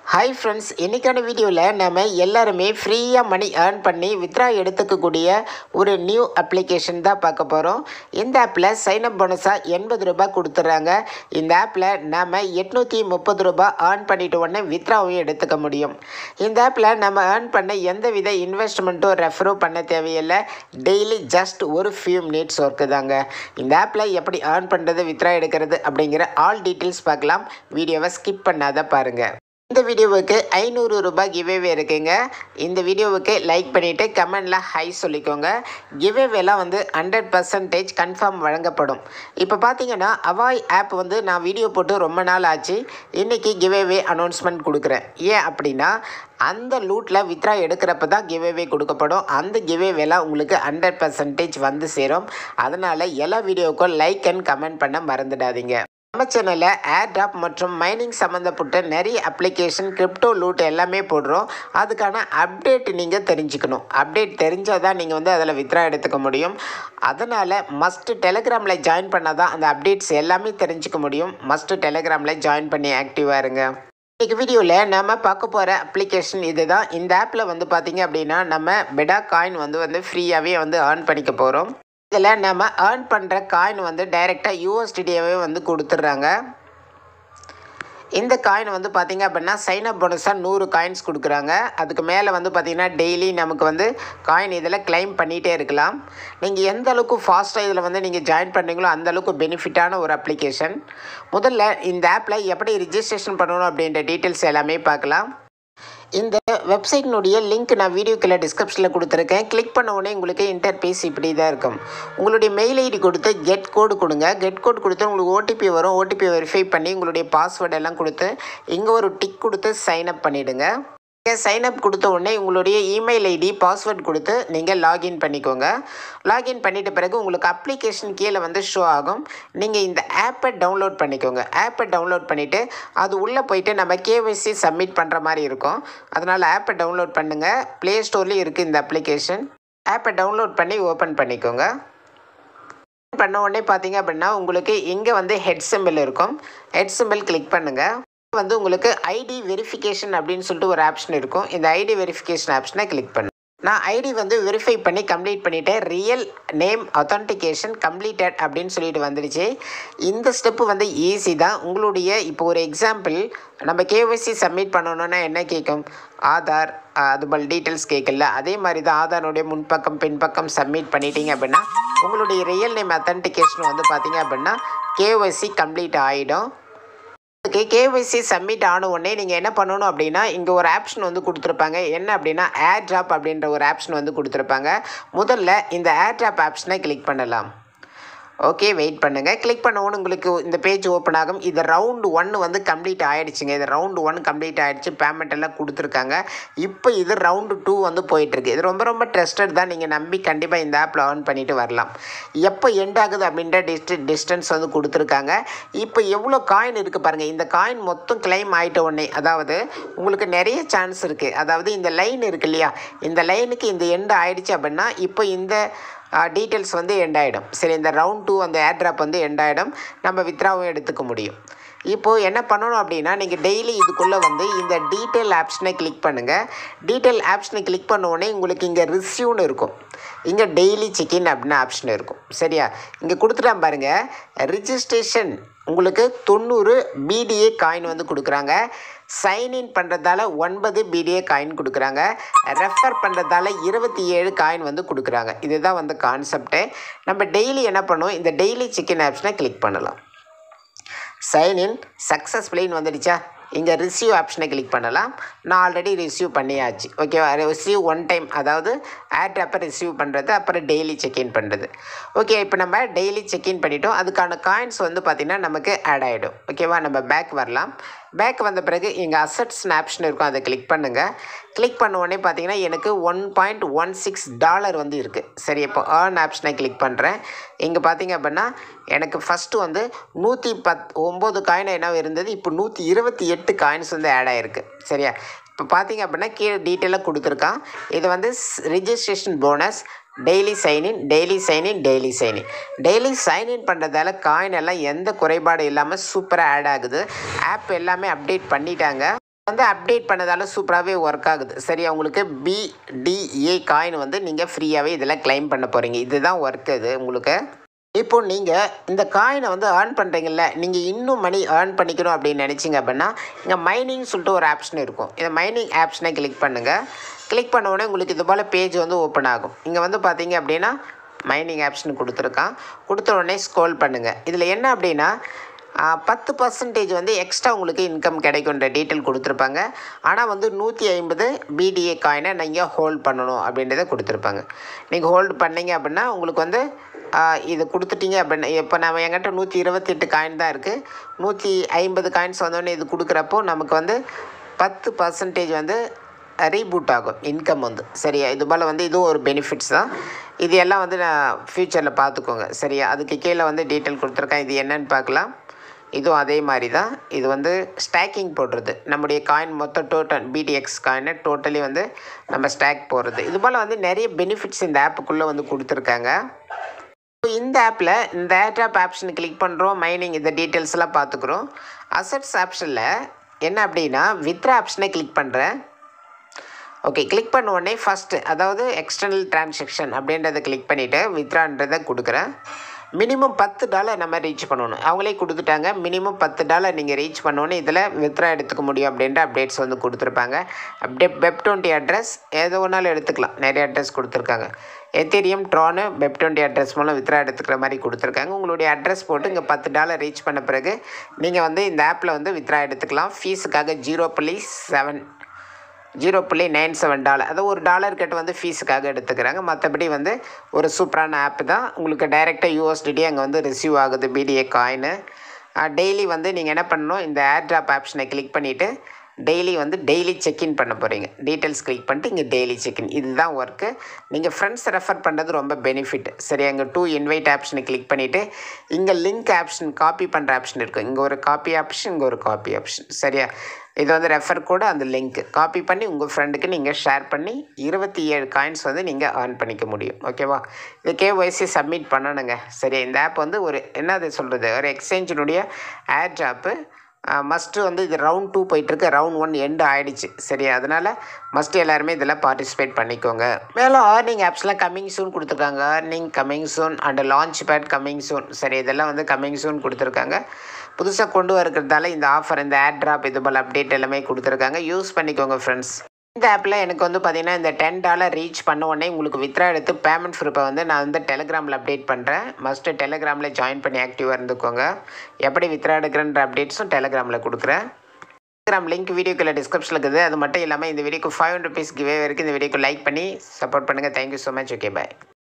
hi friends இன்றைக்கான வீடியோவில் நம்ம எல்லாருமே ஃப்ரீயாக மணி ஏர்ன் பண்ணி வித்ரா எடுத்துக்கக்கூடிய ஒரு நியூ அப்ளிகேஷன் தான் பார்க்க போகிறோம் இந்த ஆப்பில் சைனப் போனஸாக எண்பது ரூபாய் கொடுத்துட்றாங்க இந்த ஆப்பில் நம்ம எட்நூற்றி முப்பது ரூபாய் ஏர்ன் பண்ணிட்டு உடனே வித்ராவையும் எடுத்துக்க முடியும் இந்த ஆப்பில் நம்ம ஏர்ன் பண்ண எந்த வித இன்வெஸ்ட்மெண்ட்டும் ரெஃபரோ பண்ண தேவையில்லை டெய்லி ஜஸ்ட் ஒரு ஃபியூ மினிட்ஸ் ஒர்க்கு தாங்க இந்த ஆப்பில் எப்படி ஏர்ன் பண்ணுறது வித்ரா எடுக்கிறது அப்படிங்கிற ஆல் டீட்டெயில்ஸ் பார்க்கலாம் வீடியோவை ஸ்கிப் பண்ணாத பாருங்கள் இந்த வீடியோவுக்கு ஐநூறு ரூபாய் கிவேவே இருக்குங்க இந்த வீடியோவுக்கு லைக் பண்ணிவிட்டு கமெண்டில் ஹை சொல்லிக்கோங்க கிவேவேலாம் வந்து ஹண்ட்ரட் பர்சன்டேஜ் கன்ஃபார்ம் வழங்கப்படும் இப்போ பார்த்தீங்கன்னா அவாய் ஆப் வந்து நான் வீடியோ போட்டு ரொம்ப நாள் ஆச்சு இன்றைக்கி கிவேவே அனௌன்ஸ்மெண்ட் கொடுக்குறேன் ஏன் அப்படின்னா அந்த லூட்டில் வித்ரா எடுக்கிறப்ப தான் கிவேவே கொடுக்கப்படும் அந்த கிவேவேலாம் உங்களுக்கு ஹண்ட்ரட் பர்சன்டேஜ் வந்து சேரும் அதனால் எல்லா வீடியோவுக்கும் லைக் அண்ட் கமெண்ட் பண்ண மறந்துடாதீங்க நம்ம சேனலில் ஏர் ட்ராப் மற்றும் மைனிங் சம்மந்தப்பட்ட நிறைய அப்ளிகேஷன் கிரிப்டோ லூட் எல்லாமே போடுறோம் அதுக்கான அப்டேட் நீங்கள் தெரிஞ்சுக்கணும் அப்டேட் தெரிஞ்சால் தான் நீங்கள் வந்து அதில் வித்ரா எடுத்துக்க முடியும் அதனால் மஸ்ட்டு டெலிகிராமில் ஜாயின் பண்ணால் தான் அந்த அப்டேட்ஸ் எல்லாமே தெரிஞ்சுக்க முடியும் மஸ்ட்டு டெலிகிராமில் ஜாயின் பண்ணி ஆக்டிவாக இருங்க இன்றைக்கி வீடியோவில் நம்ம பார்க்க போகிற அப்ளிகேஷன் இது தான் இந்த ஆப்பில் வந்து பார்த்திங்க அப்படின்னா நம்ம பெடா காயின் வந்து வந்து ஃப்ரீயாகவே வந்து ஏர்ன் பண்ணிக்க போகிறோம் இதில் நம்ம ஏர்ன் பண்ணுற காயின் வந்து டைரெக்டாக யூஎஸ்டிடியாவே வந்து கொடுத்துட்றாங்க இந்த காயின் வந்து பார்த்திங்க அப்படின்னா சைன் அப் போனஸாக நூறு காயின்ஸ் கொடுக்குறாங்க அதுக்கு மேலே வந்து பார்த்திங்கன்னா டெய்லி நமக்கு வந்து காயின் இதில் கிளைம் பண்ணிகிட்டே இருக்கலாம் நீங்கள் எந்த அளவுக்கு ஃபாஸ்ட்டாக இதில் வந்து நீங்கள் ஜாயின் பண்ணுறீங்களோ அந்த அளவுக்கு பெனிஃபிட்டான ஒரு அப்ளிகேஷன் முதல்ல இந்த ஆப்பில் எப்படி ரிஜிஸ்ட்ரேஷன் பண்ணணும் அப்படின்ற டீட்டெயில்ஸ் எல்லாமே பார்க்கலாம் இந்த வெப்சைட்டினுடைய லிங்க் நான் வீடியோக்குள்ள டிஸ்கிரிப்ஷனில் கொடுத்துருக்கேன் கிளிக் பண்ண உடனே உங்களுக்கு இன்டர்பேஸ் இப்படி தான் இருக்கும் உங்களுடைய மெயில் ஐடி கொடுத்து கெட் கோடு கொடுங்க கெட் கோட் கொடுத்து உங்களுக்கு ஓடிபி வரும் ஓடிபி வெரிஃபை பண்ணி உங்களுடைய பாஸ்வேர்டு எல்லாம் கொடுத்து இங்கே ஒரு டிக் கொடுத்து சைன் அப் பண்ணிவிடுங்க நீங்கள் சைன் அப் கொடுத்த உடனே உங்களுடைய இமெயில் ஐடி பாஸ்வேர்ட் கொடுத்து நீங்கள் லாகின் பண்ணிக்கோங்க லாகின் பண்ணிட்ட பிறகு உங்களுக்கு அப்ளிகேஷன் கீழே வந்து ஷோ ஆகும் நீங்கள் இந்த ஆப்பை டவுன்லோட் பண்ணிக்கோங்க ஆப்பை டவுன்லோட் பண்ணிவிட்டு அது உள்ளே போயிட்டு நம்ம கேஒய்சி சப்மிட் பண்ணுற மாதிரி இருக்கும் அதனால் ஆப்பை டவுன்லோட் பண்ணுங்கள் ப்ளே ஸ்டோர்லேயும் இருக்குது இந்த அப்ளிகேஷன் ஆப்பை டவுன்லோட் பண்ணி ஓப்பன் பண்ணிக்கோங்க பண்ண உடனே பார்த்தீங்க அப்படின்னா உங்களுக்கு இங்கே வந்து ஹெட் சிம்பிள் இருக்கும் ஹெட் சிம்பிள் கிளிக் பண்ணுங்கள் வந்து உங்களுக்கு ஐடி வெரிஃபிகேஷன் அப்படின்னு சொல்லிட்டு ஒரு ஆப்ஷன் இருக்கும் இந்த ஐடி வெரிஃபிகேஷன் ஆப்ஷனை கிளிக் பண்ணு நான் ஐடி வந்து வெரிஃபை பண்ணி கம்ப்ளீட் பண்ணிவிட்டேன் ரியல் நேம் அத்தான்டிகேஷன் கம்ப்ளீட்டட் அப்படின்னு சொல்லிட்டு வந்துடுச்சு இந்த ஸ்டெப்பு வந்து ஈஸி தான் உங்களுடைய இப்போ ஒரு எக்ஸாம்பிள் நம்ம கேஒய்சி சப்மிட் பண்ணணுன்னா என்ன கேட்கும் ஆதார் அது போல் டீட்டெயில்ஸ் கேட்கல அதே மாதிரி தான் ஆதாருடைய முன்பக்கம் பின்பக்கம் சப்மிட் பண்ணிட்டீங்க அப்படின்னா உங்களுடைய ரியல் நேம் அத்தன்டிகேஷன் வந்து பார்த்தீங்க அப்படின்னா கேஒய்சி கம்ப்ளீட் ஆகிடும் ஓகே கேஒய்சி சப்மிட் ஆன உடனே நீங்கள் என்ன பண்ணணும் அப்படின்னா இங்கே ஒரு ஆப்ஷன் வந்து கொடுத்துருப்பாங்க என்ன அப்படின்னா ஏர் ட்ராப் அப்படின்ற ஒரு ஆப்ஷன் வந்து கொடுத்துருப்பாங்க முதல்ல இந்த ஏர் ட்ராப் ஆப்ஷனை கிளிக் பண்ணலாம் ஓகே வெயிட் பண்ணுங்கள் கிளிக் பண்ணவும் உங்களுக்கு இந்த பேஜ் ஓப்பன் ஆகும் இது ரவுண்டு ஒன்று வந்து கம்ப்ளீட் ஆகிடுச்சுங்க இது ரவுண்டு ஒன் கம்ப்ளீட் ஆகிடுச்சு பேமெண்ட் எல்லாம் கொடுத்துருக்காங்க இப்போ இது ரவுண்டு டூ வந்து போயிட்டுருக்கு இது ரொம்ப ரொம்ப ட்ரஸ்டட் தான் நீங்கள் நம்பி கண்டிப்பாக இந்த ஆப்பில் ஏர்ன் பண்ணிட்டு வரலாம் எப்போ எண்ட் ஆகுது அப்படின்ற டிஸ்ட டிஸ்டன்ஸ் வந்து கொடுத்துருக்காங்க இப்போ எவ்வளோ காயின் இருக்குது பாருங்கள் இந்த காயின் மொத்தம் கிளைம் ஆகிட்ட உடனே அதாவது உங்களுக்கு நிறைய சான்ஸ் இருக்குது அதாவது இந்த லைன் இருக்கு இல்லையா இந்த லைனுக்கு இந்த எண்ட் ஆயிடுச்சு அப்படின்னா இப்போ இந்த டீட்டெயில்ஸ் வந்து எண்ட் ஆகிடும் சரி இந்த ரவுண்ட் டூ அந்த ஏர் ட்ராப் வந்து எண்ட் ஆகிடும் நம்ம வித்ராவும் எடுத்துக்க முடியும் இப்போது என்ன பண்ணணும் அப்படின்னா நீங்கள் டெய்லி இதுக்குள்ளே வந்து இந்த டீட்டெயில் ஆப்ஷனை கிளிக் பண்ணுங்கள் டீட்டெயில் ஆப்ஷனை கிளிக் பண்ண உடனே உங்களுக்கு இங்கே ரிசியூன்னு இருக்கும் இங்கே டெய்லி செக்இன் அப்படின்னு ஆப்ஷன் இருக்கும் சரியா இங்கே கொடுத்துட்டான் பாருங்கள் ரிஜிஸ்ட்ரேஷன் உங்களுக்கு தொண்ணூறு பிடிஏ காயின் வந்து கொடுக்குறாங்க சைன்இன் பண்ணுறதால ஒன்பது பிடிஏ காயின் கொடுக்குறாங்க ரெஃபர் பண்ணுறதால இருபத்தி ஏழு காயின் வந்து கொடுக்குறாங்க இதுதான் வந்து கான்செப்ட்டு நம்ம டெய்லி என்ன பண்ணுவோம் இந்த டெய்லி சிக்கன் ஆப்ஷனை கிளிக் பண்ணலாம் சைன்இன் சக்ஸஸ்ஃபுல்லின்னு வந்துடுச்சா இங்கே ரிசீவ் ஆப்ஷனை கிளிக் பண்ணலாம் நான் ஆல்ரெடி ரிசீவ் பண்ணியாச்சு ஓகேவா ரிசீவ் ஒன் டைம் அதாவது ஆட் அப்போ ரிசீவ் பண்ணுறது அப்புறம் டெய்லி செக்இன் பண்ணுறது ஓகே இப்போ நம்ம டெய்லி செக்இன் பண்ணிட்டோம் அதுக்கான காயின்ஸ் வந்து பார்த்திங்கன்னா நமக்கு ஆட் ஆகிடும் ஓகேவா நம்ம பேக் வரலாம் பேக் வந்த பிறகு இங்கே அசட்ஸ் ஆப்ஷன் இருக்கும் அதை கிளிக் பண்ணுங்கள் கிளிக் பண்ண உடனே பார்த்தீங்கன்னா எனக்கு one point one six dollar வந்து இருக்குது சரி இப்போ ஏர்ன் ஆப்ஷனை கிளிக் பண்ணுறேன் இங்கே பார்த்தீங்க அப்படின்னா எனக்கு ஃபஸ்ட்டு வந்து நூற்றி பத் ஒம்பது காயின் என்ன இருந்தது இப்போ நூற்றி இருபத்தி எட்டு காயின்ஸ் வந்து ஆட் ஆகிருக்கு சரியா இப்போ பார்த்தீங்க அப்படின்னா கீழே டீட்டெயிலாக கொடுத்துருக்கான் இது வந்து registration bonus daily sign in daily sign in daily sign in daily sign in பண்ணுறதால காயின் எல்லாம் எந்த குறைபாடும் இல்லாமல் சூப்பராக ஆட் ஆகுது ஆப் எல்லாமே அப்டேட் பண்ணிட்டாங்க வந்து அப்டேட் பண்ணதால சூப்பராகவே ஒர்க் ஆகுது சரியா உங்களுக்கு பிடிஏ காயின் வந்து நீங்கள் ஃப்ரீயாகவே இதில் claim பண்ண போகிறீங்க இதுதான் ஒர்க் இது உங்களுக்கு இப்போ நீங்கள் இந்த காயினை வந்து ஏர்ன் பண்ணுறீங்கல்ல நீங்கள் இன்னும் மணி ஏர்ன் பண்ணிக்கணும் அப்படின்னு நினச்சிங்க அப்படின்னா இங்கே மைனிங் சொல்லிட்டு ஒரு ஆப்ஷன் இருக்கும் இந்த மைனிங் ஆப்ஷனை கிளிக் பண்ணுங்கள் கிளிக் பண்ண உடனே உங்களுக்கு இது போல் பேஜ் வந்து ஓப்பன் ஆகும் இங்கே வந்து பார்த்தீங்க அப்படின்னா மைனிங் ஆப்ஷன் கொடுத்துருக்கான் கொடுத்த உடனே ஸ்க்ரோல் பண்ணுங்கள் இதில் என்ன அப்படின்னா ஆ, பத்து பர்சன்டேஜ் வந்து எக்ஸ்ட்ரா உங்களுக்கு இன்கம் கிடைக்குன்ற டீட்டெயில் கொடுத்துருப்பாங்க ஆனால் வந்து நூற்றி ஐம்பது பிடிஏ காயினை நீங்கள் ஹோல்ட் பண்ணணும் அப்படின்றத கொடுத்துருப்பாங்க நீங்கள் ஹோல்டு பண்ணீங்க அப்படின்னா உங்களுக்கு வந்து ஆ, இது கொடுத்துட்டீங்க அப்படின்னா இப்போ நம்ம என்கிட்ட நூற்றி இருபத்தெட்டு காயின் தான் இருக்குது நூற்றி ஐம்பது காயின்ஸ் வந்தோடனே இது கொடுக்குறப்போ நமக்கு வந்து பத்து பர்சன்டேஜ் வந்து ரீபூட் ஆகும் இன்கம் வந்து சரியா இது போல் வந்து இதுவும் ஒரு பெனிஃபிட்ஸ் தான் இது எல்லாம் வந்து நான் ஃப்யூச்சரில் பார்த்துக்கோங்க சரியா அதுக்கு கீழே வந்து டீட்டெயில் கொடுத்துருக்கேன் இது என்னன்னு பார்க்கலாம் இதுவும் அதே மாதிரி தான் இது வந்து ஸ்டாக்கிங் போடுறது நம்முடைய காயின் மொத்த டோட்டல் பிடிஎக்ஸ் காயினை டோட்டலி வந்து நம்ம ஸ்டாக் போடுறது இது போல் வந்து நிறைய பெனிஃபிட்ஸ் இந்த ஆப்புக்குள்ளே வந்து கொடுத்துருக்காங்க இப்போ இந்த ஆப்பில் இந்த ஏர்ட்ராப் ஆப்ஷன் கிளிக் பண்ணுறோம் மைனிங் இந்த டீட்டெயில்ஸ்லாம் பார்த்துக்குறோம் அசட்ஸ் ஆப்ஷனில் என்ன அப்படின்னா வித்ரா ஆப்ஷனை கிளிக் பண்ணுறேன் ஓகே கிளிக் பண்ண உடனே ஃபஸ்ட்டு அதாவது எக்ஸ்டர்னல் டிரான்சாக்ஷன் அப்படின்றத கிளிக் பண்ணிவிட்டு வித்ரான்றதை கொடுக்குறேன் மினிமம் பத்து டாலர் நம்ம ரீச் பண்ணணும் அவங்களே கொடுத்துட்டாங்க மினிமம் பத்து டாலர் நீங்கள் ரீச் பண்ணோன்னே இதில் வித்ரா எடுத்துக்க முடியும் அப்படின்ற அப்டேட்ஸ் வந்து கொடுத்துருப்பாங்க அப்டேட் வெப் டுவெண்ட்டி அட்ரஸ் ஏதோ ஒன்றாலும் எடுத்துக்கலாம் நிறைய அட்ரஸ் கொடுத்துருக்காங்க Ethereum Tron web twenty address மூலம் வித்ரா எடுத்துக்கிற மாதிரி கொடுத்துருக்காங்க உங்களுடைய அட்ரஸ் போட்டு இங்கே பத்து டாலர் ரீச் பண்ண பிறகு நீங்கள் வந்து இந்த ஆப்பில் வந்து வித்ரா எடுத்துக்கலாம் ஃபீஸுக்காக ஜீரோ புள்ளி செவன் ஜீரோ புள்ளி நைன் செவன் டாலர் அது ஒரு டாலர் கிட்ட வந்து ஃபீஸுக்காக எடுத்துக்கிறாங்க மற்றபடி வந்து ஒரு சூப்பரான ஆப் தான் உங்களுக்கு டைரெக்டாக யூஎஸ்டிடி அங்கே வந்து ரிசீவ் ஆகுது பிடிஏ காயினு டெய்லி வந்து நீங்கள் என்ன பண்ணணும் இந்த ஏர்ட்ராப் ஆப்ஷனை கிளிக் பண்ணிவிட்டு டெய்லி வந்து டெய்லி செக்இன் பண்ண போகிறீங்க டீட்டெயில்ஸ் கிளிக் பண்ணிட்டு இங்கே டெய்லி செக்இன் இதுதான் ஒர்க்கு நீங்கள் ஃப்ரெண்ட்ஸ் ரெஃபர் பண்ணுறது ரொம்ப பெனிஃபிட் சரி அங்கே டூ இன்வைட் ஆப்ஷனை கிளிக் பண்ணிவிட்டு இங்கே லிங்க் ஆப்ஷன் காப்பி பண்ணுற ஆப்ஷன் இருக்கும் இங்கே ஒரு காப்பி ஆப்ஷன் இங்கே ஒரு காப்பி ஆப்ஷன் சரியா இது வந்து ரெஃபர் கூட அந்த லிங்க் காப்பி பண்ணி உங்கள் ஃப்ரெண்டுக்கு நீங்கள் ஷேர் பண்ணி இருபத்தி ஏழு காயின்ஸ் வந்து நீங்கள் earn பண்ணிக்க முடியும் ஓகேவா இது கேஒய்சி சப்மிட் பண்ணணுங்க சரி இந்த ஆப் வந்து ஒரு என்னது சொல்கிறது ஒரு எக்ஸ்சேஞ்சினுடைய ஏர் ட்ராப்பு மஸ்ட்டு வந்து இது ரவுண்ட் டூ போயிட்டுருக்கு ரவுண்ட் ஒன் எண்டு ஆயிடுச்சு சரி அதனால் மஸ்ட்டு எல்லாருமே இதில் பார்ட்டிசிபேட் பண்ணிக்கோங்க மேலும் ஏர்னிங் ஆப்ஸ்லாம் கம்மிங் சூன் கொடுத்துருக்காங்க earning coming soon and launchpad coming soon சரி இதெல்லாம் வந்து கம்மிங் சூன் கொடுத்துருக்காங்க புதுசாக கொண்டு வரக்கிறதால இந்த ஆஃபர் இந்த ஆட் ட்ராப் இது போல் அப்டேட் எல்லாமே கொடுத்துருக்காங்க யூஸ் பண்ணிக்கோங்க ஃப்ரெண்ட்ஸ் இந்த ஆப்பில் எனக்கு வந்து பார்த்தீங்கன்னா இந்த டென் டாலர் ரீச் பண்ண உடனே உங்களுக்கு வித்ரா எடுத்து பேமெண்ட் ப்ரூஃபை வந்து நான் வந்து டெலிகிராமில் அப்டேட் பண்ணுறேன் மஸ்ட்டு டெலிகிராமில் ஜாயின் பண்ணி ஆக்டிவாக இருந்துக்கோங்க எப்படி வித்ரா எடுக்கிறன்ற அப்டேட்ஸும் டெலிகிராமில் கொடுக்குறேன் டெலிகிராம் லிங்க் வீடியோக்குள்ள டிஸ்கிரிப்ஷனில் இருக்குது அது மட்டும் இல்லாமல் இந்த வீடியோக்கு ஃபைவ் ஹண்ட்ரட் ருபீஸ் கிவே வரைக்கும் இந்த வீடியோக்கு லைக் பண்ணி சப்போர்ட் பண்ணுங்கள் தேங்க்யூ ஸோ மச் ஓகே பாய்